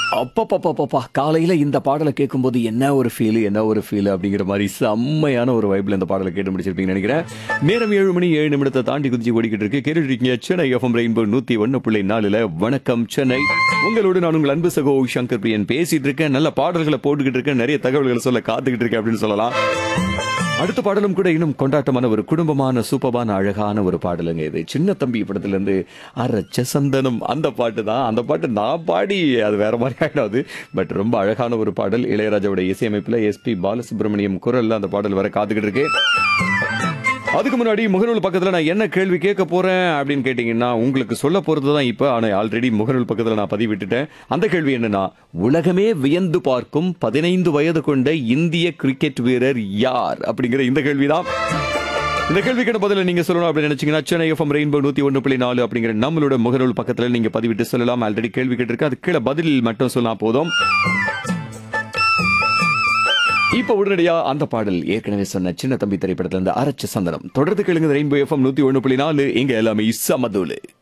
அப்பப்பப்பப்பா காலையில இந்த பாடலை கேட்கும்போது என்ன ஒரு ஃபீல் என்ன ஒரு ஃபீல் அப்படிங்கிற மாதிரி செம்மையான ஒரு வைப்ல இந்த பாடலை கேட்டு முடிச்சிருப்பீங்கன்னு நினைக்கிறேன் நேரம் ஏழு மணி ஏழு நிமிடத்தை தாண்டி குதிச்சு ஓடிக்கிட்டு இருக்கு கேட்டுட்டு இருக்கீங்க சென்னை எஃப்எம் ரெயின்போ நூத்தி ஒன்னு புள்ளி நாலுல வணக்கம் சென்னை உங்களோடு நான் உங்கள் அன்பு சகோ சங்கர் பிரியன் பேசிட்டு இருக்கேன் நல்ல பாடல்களை போட்டுக்கிட்டு இருக்கேன் நிறைய தகவல்களை சொல்ல காத்துக்கிட்டு இருக்கேன் அப்படின்னு சொல்லலாம் அடுத்த பாடலும் கூட இன்னும் கொண்டாட்டமான ஒரு குடும்பமான சூப்பமான அழகான ஒரு பாடலுங்க இது சின்ன தம்பி படத்துல இருந்து அரைச்ச சந்தனம் அந்த பாட்டு தான் அந்த பாட்டு நான் பாடி அது வேற மாதிரி ஆயிடாது பட் ரொம்ப அழகான ஒரு பாடல் இளையராஜாவோட இசையமைப்புல எஸ்பி பாலசுப்ரமணியம் குரல்ல அந்த பாடல் வர காத்துக்கிட்டு இருக்கு அதுக்கு முன்னாடி முகநூல் பக்கத்துல நான் என்ன கேள்வி கேட்க போறேன் அப்படின்னு கேட்டீங்கன்னா உங்களுக்கு சொல்ல போறது தான் இப்ப ஆனா ஆல்ரெடி முகநூல் பக்கத்துல நான் பதிவிட்டுட்டேன் அந்த கேள்வி என்னன்னா உலகமே வியந்து பார்க்கும் பதினைந்து வயது கொண்ட இந்திய கிரிக்கெட் வீரர் யார் அப்படிங்கிற இந்த கேள்விதான் இந்த கேள்விக்கான பதில நீங்க சொல்லணும் அப்படின்னு நினைச்சீங்கன்னா சென்னை எஃப்எம் ரெயின்போ நூத்தி ஒன்று புள்ளி நாலு அப்படிங்கிற நம்மளோட முகநூல் பக்கத்துல நீங்க பதிவிட்டு சொல்லலாம் ஆல்ரெடி கேள்வி கேட்டிருக்கு அது கீழே பதில் மட்டும் சொன்னா போதும் இப்ப உடனடியா அந்த பாடல் ஏற்கனவே சொன்ன சின்ன தம்பி திரைப்படத்துல இருந்து அரைச்ச சந்தனம் தொடர்ந்து கேளுங்க ரெயின்போ எஃப்எம் நூத்தி ஒண்ணு புள்ளி நாலு இங்க எல்லாமே சமதூலு